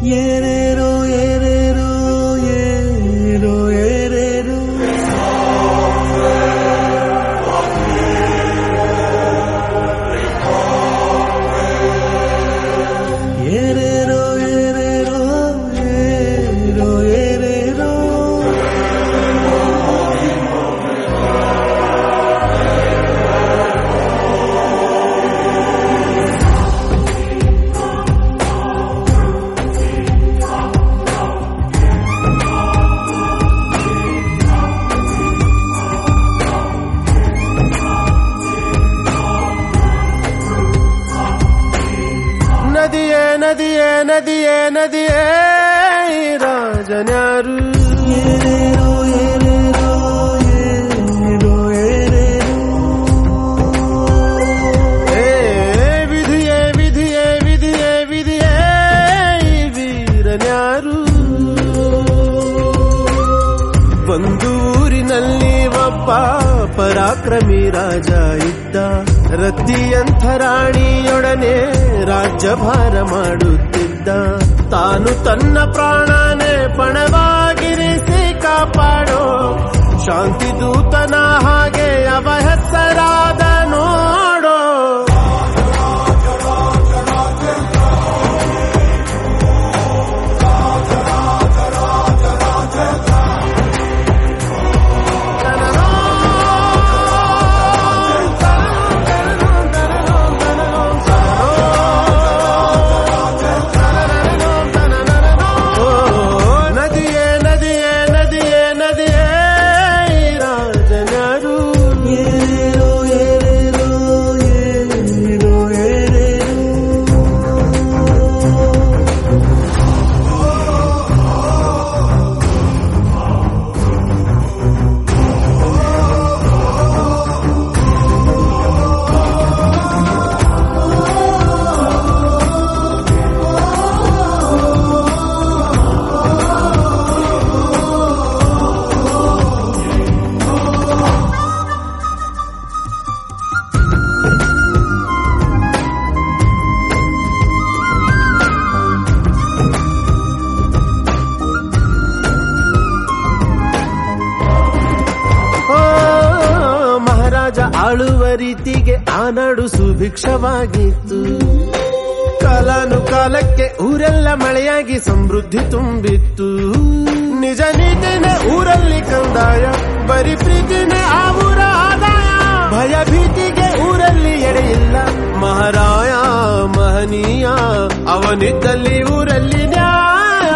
ಏರೇರೋ ಏರೇರೋ aero ಏರೇರೋ ಏರೇರೋ ಏರೇರೋ aero ಏರೇರೋ ನದಿಯೇ ನದಿಯೇ ನದಿಯೇ ನದಿಯೇ ಈ ರಾಜನ್ಯಾರು ಏರೇರೋ ಏರೇರೋ aero ಏರೇರೋ ಏ ವಿಧಿಯೇ ವಿಧಿಯೇ ವಿಧಿಯೇ ವಿಧಿಯೇ ಈ ವೀರನ್ಯಾರು ಒಂದು ಊರಿನಲ್ಲಿ ಒಬ್ಬ ಪರಾಕ್ರಮಿ ರಾಜ ಇದ್ದ ರತಿಯಂಥ ರಾಣಿಯೊಡನೆ ರಾಜ್ಯಭಾರ ಮಾಡುತ್ತಿದ್ದ ತಾನು ತನ್ನ ಪ್ರಾಣನೇ ಪಣವಾಗಿರಿಸಿ ಕಾಪಾಡೋ ಶಾಂತಿ ದೂತನ ಹಾಗೆ ಅವ ಹೆಸರಾದ ನೋಡೋ ಓ, ನದಿಯೇ ನದಿಯೇ ನದಿಯೇ ನದಿಯೇ ಈ ರಾಜನ್ಯಾರು ಏರೇರೋ ಏರೇರೋ ಏರೋ ಏರೇರೋ ಓ, ಮಹಾರಾಜ ಆಳುವ ರೀತಿಗೆ ಆ ನಾಡು ಸುಭಿಕ್ಷವಾಗಿತ್ತು ಕಾಲಾನು ಕಾಲಕ್ಕೆ ಊರೆಲ್ಲ ಮಳೆಯಾಗಿ ಸಮೃದ್ಧಿ ತುಂಬಿತ್ತು ನಿಜ ನೀತಿನೇ ಊರಲ್ಲಿ ಕಂದಾಯ ಬರೀ ಪ್ರೀತಿನೇ ಆ ಊರ ಆದಾಯ ಭಯ ಭೀತಿಗೆ ಊರಲ್ಲಿ ಎಡೆಯಿಲ್ಲ ಮಹಾರಾಯ ಮಹನೀಯ ಅವನಿದ್ದಲ್ಲಿ ಊರಲ್ಲಿ ನ್ಯಾಯ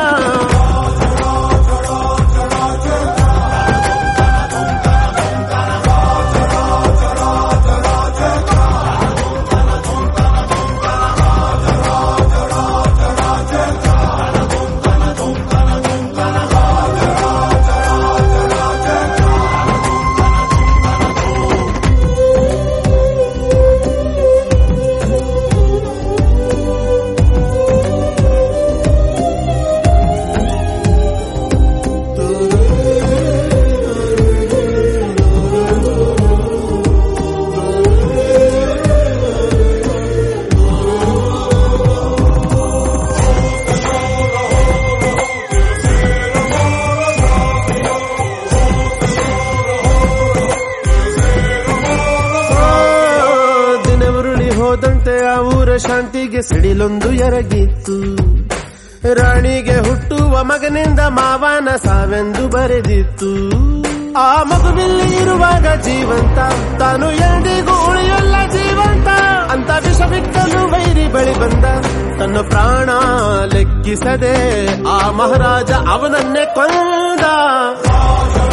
ದಿನ ಉರುಳಿ ಹೋದಂತೆ ಆ ಊರ ಶಾಂತಿಗೆ ಸಿಡಿಲೊಂದು ಎರಗಿತ್ತು ರಾಣಿಗೆ ಹುಟ್ಟುವ ಮಗನಿಂದ ಮಾವನ ಸಾವೆಂದು ಬರೆದಿತ್ತು ಆ ಮಗುವಿಲ್ಲಿ ಇರುವಾಗ ಜೀವಂತ ತಾನು ಎಂದಿಗೂ ಉಳಿಯಲ್ಲ ಜೀವಂತ ಅಂತ ವಿಷ ಬಿಟ್ಟಲು ವೈರಿ ಬಳಿ ಬಂದ ತನ್ನ ಪ್ರಾಣ ಲೆಕ್ಕಿಸದೆ ಆ ಮಹಾರಾಜ ಅವನನ್ನೇ ಕೊಂದ